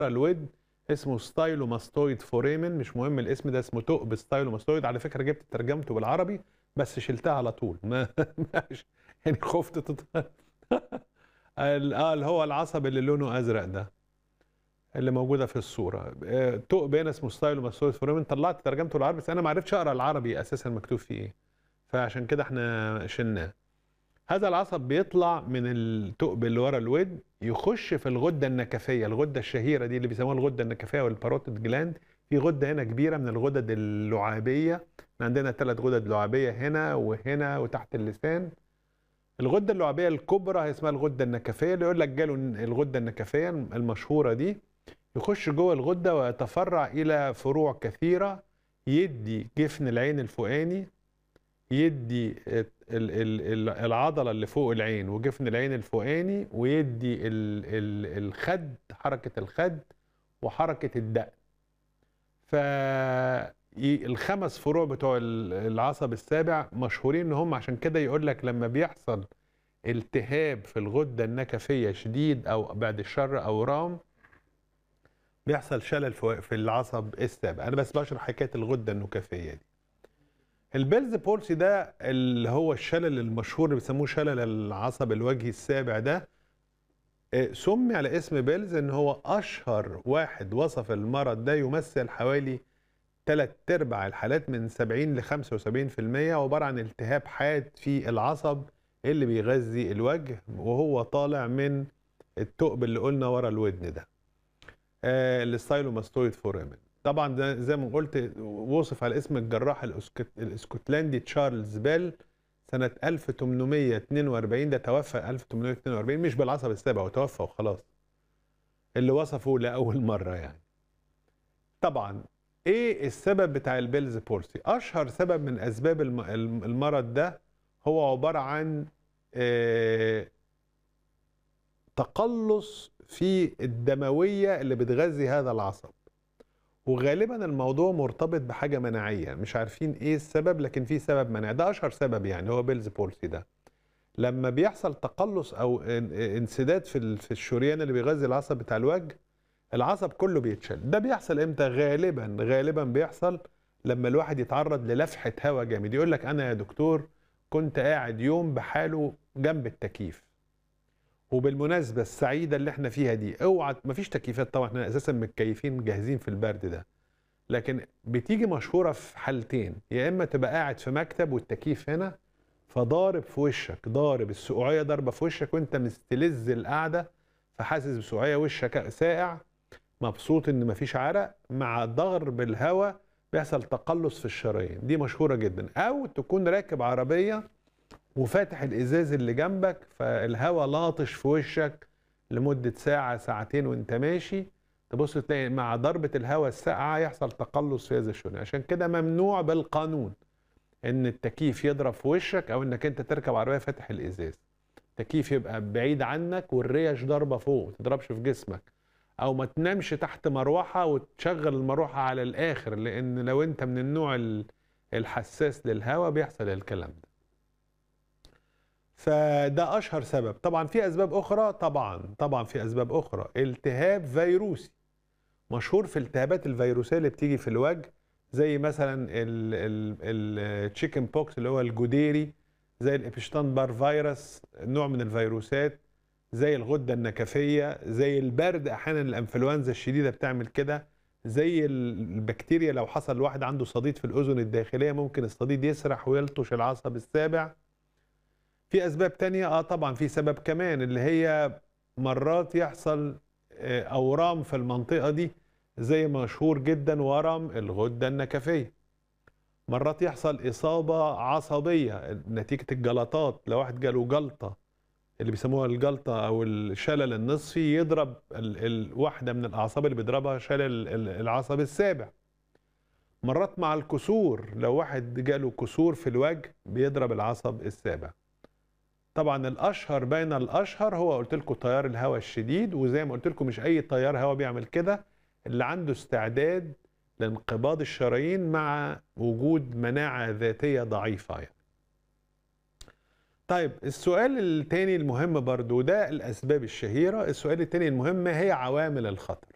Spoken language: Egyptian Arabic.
الود اسمه ستايلوماستويد فوريمن مش مهم الاسم ده اسمه ثقب ستايلوماستويد على فكره جبت ترجمته بالعربي بس شلتها على طول ما مش يعني خفت تط... ال- اه اللي هو العصب اللي لونه ازرق ده اللي موجوده في الصوره آه، ثقب هنا اسمه ستايلوماستويد فوريمن طلعت ترجمته بالعربي بس انا ما عرفتش اقرا العربي اساسا مكتوب فيه ايه فعشان كده احنا شلناه هذا العصب بيطلع من الثقب اللي ورا الود يخش في الغده النكفيه الغده الشهيره دي اللي بيسموها الغده النكفيه والباروتيد جلاند في غده هنا كبيره من الغدد اللعابيه إحنا عندنا ثلاث غدد لعابيه هنا وهنا وتحت اللسان الغده اللعابيه الكبرى هي اسمها الغده النكفيه اللي يقول لك جاله الغده النكفيه المشهوره دي يخش جوه الغده ويتفرع الى فروع كثيره يدي جفن العين الفوقاني يدي ال- ال- ال- العضله اللي فوق العين وجفن العين الفوقاني ويدي ال- ال- الخد حركه الخد وحركه الدقن فالخمس فروع بتوع ال- العصب السابع مشهورين ان هم عشان كده يقول لك لما بيحصل التهاب في الغده النكفيه شديد او بعد الشر او رام بيحصل شلل في في العصب السابع انا بس بشرح حكايه الغده النكفيه دي البيلز بولسي ده اللي هو الشلل المشهور اللي بيسموه شلل العصب الوجهي السابع ده آه، سمي على اسم بيلز ان هو اشهر واحد وصف المرض ده يمثل حوالي ثلاث ارباع الحالات من 70 ل 75% عباره عن التهاب حاد في العصب اللي بيغذي الوجه وهو طالع من الثقب اللي قلنا ورا الودن ده آه الستايلوماستويد فورامين طبعا ده زي ما قلت وصف على اسم الجراح الأسكت- الاسكتلندي تشارلز بيل سنة 1842 ده توفى 1842 مش بالعصب السابع هو توفى وخلاص اللي وصفه لأول مرة يعني طبعا ايه السبب بتاع البيلز بولسي اشهر سبب من اسباب الم- الم- المرض ده هو عبارة عن آه، تقلص في الدموية اللي بتغذي هذا العصب وغالبا الموضوع مرتبط بحاجة مناعية مش عارفين ايه السبب لكن في سبب مناعي ده اشهر سبب يعني هو بيلز بولسي ده لما بيحصل تقلص او ان- انسداد في ال- في الشريان اللي بيغذي العصب بتاع الوجه العصب كله بيتشل ده بيحصل امتى غالبا غالبا بيحصل لما الواحد يتعرض للفحة هواء جامد يقول لك انا يا دكتور كنت قاعد يوم بحاله جنب التكييف وبالمناسبة السعيدة اللي احنا فيها دي اوعى مفيش تكييفات طبعا احنا اساسا متكيفين جاهزين في البرد ده لكن بتيجي مشهورة في حالتين يا اما تبقى قاعد في مكتب والتكييف هنا فضارب في وشك ضارب السقوعية ضاربة في وشك وانت مستلذ القعدة فحاسس بسقوعية وشك ساقع مبسوط ان مفيش عرق مع ضرب الهواء بيحصل تقلص في الشرايين دي مشهورة جدا او تكون راكب عربية وفاتح الازاز اللي جنبك فالهواء لاطش في وشك لمدة ساعة ساعتين وانت ماشي تبص تلاقي مع ضربة الهواء الساقعة يحصل تقلص في هذا الشريان عشان كده ممنوع بالقانون ان التكييف يضرب في وشك او انك انت تركب عربية فاتح الازاز التكييف يبقى بعيد عنك والريش ضاربة فوق ما تضربش في جسمك او ما تنامش تحت مروحة وتشغل المروحة على الاخر لان لو انت من النوع ال- الحساس للهواء بيحصل الكلام ده فده اشهر سبب طبعا في اسباب اخرى طبعا طبعا في اسباب اخرى التهاب فيروسي مشهور في الالتهابات الفيروسيه اللي بتيجي في الوجه زي مثلا التشيكن بوكس اللي هو الجديري زي الابشتان بار فيروس نوع من الفيروسات زي الغده النكفيه زي البرد احيانا الانفلونزا الشديده بتعمل كده زي البكتيريا لو حصل لواحد عنده صديد في الاذن الداخليه ممكن الصديد يسرح ويلطش العصب السابع في اسباب تانية اه طبعا في سبب كمان اللي هي مرات يحصل آه، اورام في المنطقه دي زي مشهور جدا ورم الغده النكفيه مرات يحصل اصابه عصبيه نتيجه الجلطات لو واحد جاله جلطه اللي بيسموها الجلطه او الشلل النصفي يضرب ال- الواحده من الاعصاب اللي بيضربها شلل ال- العصب السابع مرات مع الكسور لو واحد جاله كسور في الوجه بيضرب العصب السابع طبعا الاشهر بين الاشهر هو قلت لكم تيار الهواء الشديد وزي ما قلت لكم مش اي تيار هواء بيعمل كده اللي عنده استعداد لانقباض الشرايين مع وجود مناعه ذاتيه ضعيفه يعني. طيب السؤال التاني المهم برضو ده الاسباب الشهيره السؤال التاني المهم هي عوامل الخطر